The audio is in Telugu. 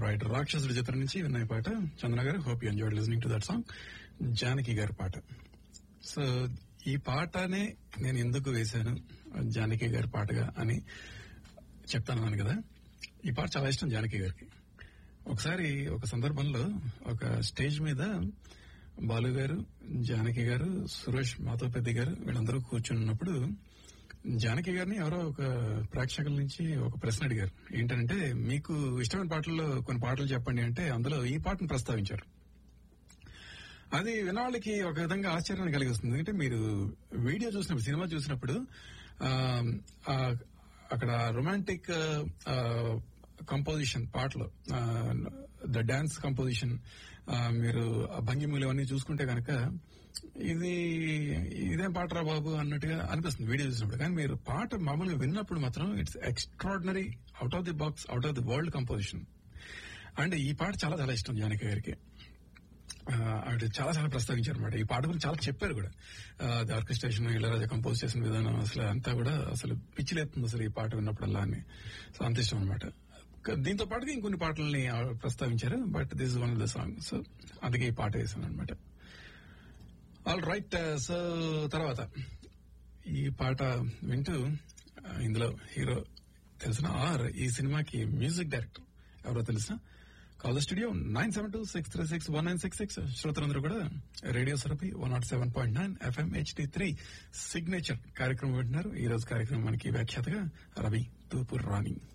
రైట్ రాక్షసుడి చిత్రం నుంచి విన్న పాట చందన గారు hope you enjoyed listening to that song Janaki గారి పాట సో ఈ పాటనే నేను ఎందుకు వేశాను జానకి గారి పాటగా అని చెప్తాను కదా ఈ పాట చాలా ఇష్టం జానకి గారికి ఒకసారి ఒక సందర్భంలో ఒక స్టేజ్ మీద బాలు గారు జానకి గారు సురేష్ మాతో పెద్ద గారు వీళ్ళందరూ కూర్చున్నప్పుడు జానకి గారిని ఎవరో ఒక ప్రేక్షకుల నుంచి ఒక ప్రశ్న అడిగారు ఏంటంటే మీకు ఇష్టమైన పాటల్లో కొన్ని పాటలు చెప్పండి అంటే అందులో ఈ పాటను ప్రస్తావించారు అది వినవాళ్ళకి ఒక విధంగా ఆశ్చర్యాన్ని కలిగిస్తుంది ఎందుకంటే మీరు వీడియో చూసినప్పుడు సినిమా చూసినప్పుడు ఆ, ఆ, అక్కడ రొమాంటిక్ కంపోజిషన్ పాటలు ద డాన్స్ కంపోజిషన్ మీరు ఆ భంగిమూలు అవన్నీ చూసుకుంటే కనుక ఇది ఇదేం పాటరా బాబు అన్నట్టుగా అనిపిస్తుంది వీడియో చూసినప్పుడు కానీ మీరు పాట మామూలుగా విన్నప్పుడు మాత్రం it's extraordinary out of the box out of the world composition and ఈ పాట చాలా చాలా ఇష్టం జానకి గారికి ఆ, ఆవిడ చాలా చాలా ప్రస్తావించారు అనమాట ఈ పాట గురించి చాలా చెప్పారు కూడా ది ఆర్కెస్ట్రేషన్ ఇళరాజా కంపోజ్ చేసిన విధానం అసలు అంతా కూడా అసలు పిచ్చిలేస్తుంది అసలు ఈ పాట విన్నప్పుడల్లా అని సో అంత ఇష్టం అనమాట దీంతో పాటుగా ఇంకొన్ని పాటల్ని ఆవిడ ప్రస్తావించారు but this is one of the song so అందుకే ఈ పాట వేసాను అనమాట ఆల్ రైట్ సో తర్వాత ఈ పాట వింటూ ఆ, ఇందులో హీరో తెలిసిన ఆర్ ఈ సినిమాకి మ్యూజిక్ డైరెక్టర్ ఎవరో తెలుసా call the studio nine seven two six three six one nine six six శ్రోతలందరూ కూడా radio Surabhi one naught seven point nine FM HD three signature కార్యక్రమం వింటున్నారు ఈ రోజు కార్యక్రమానికి వ్యాఖ్యాతగా రవి తూపూర్ రాణి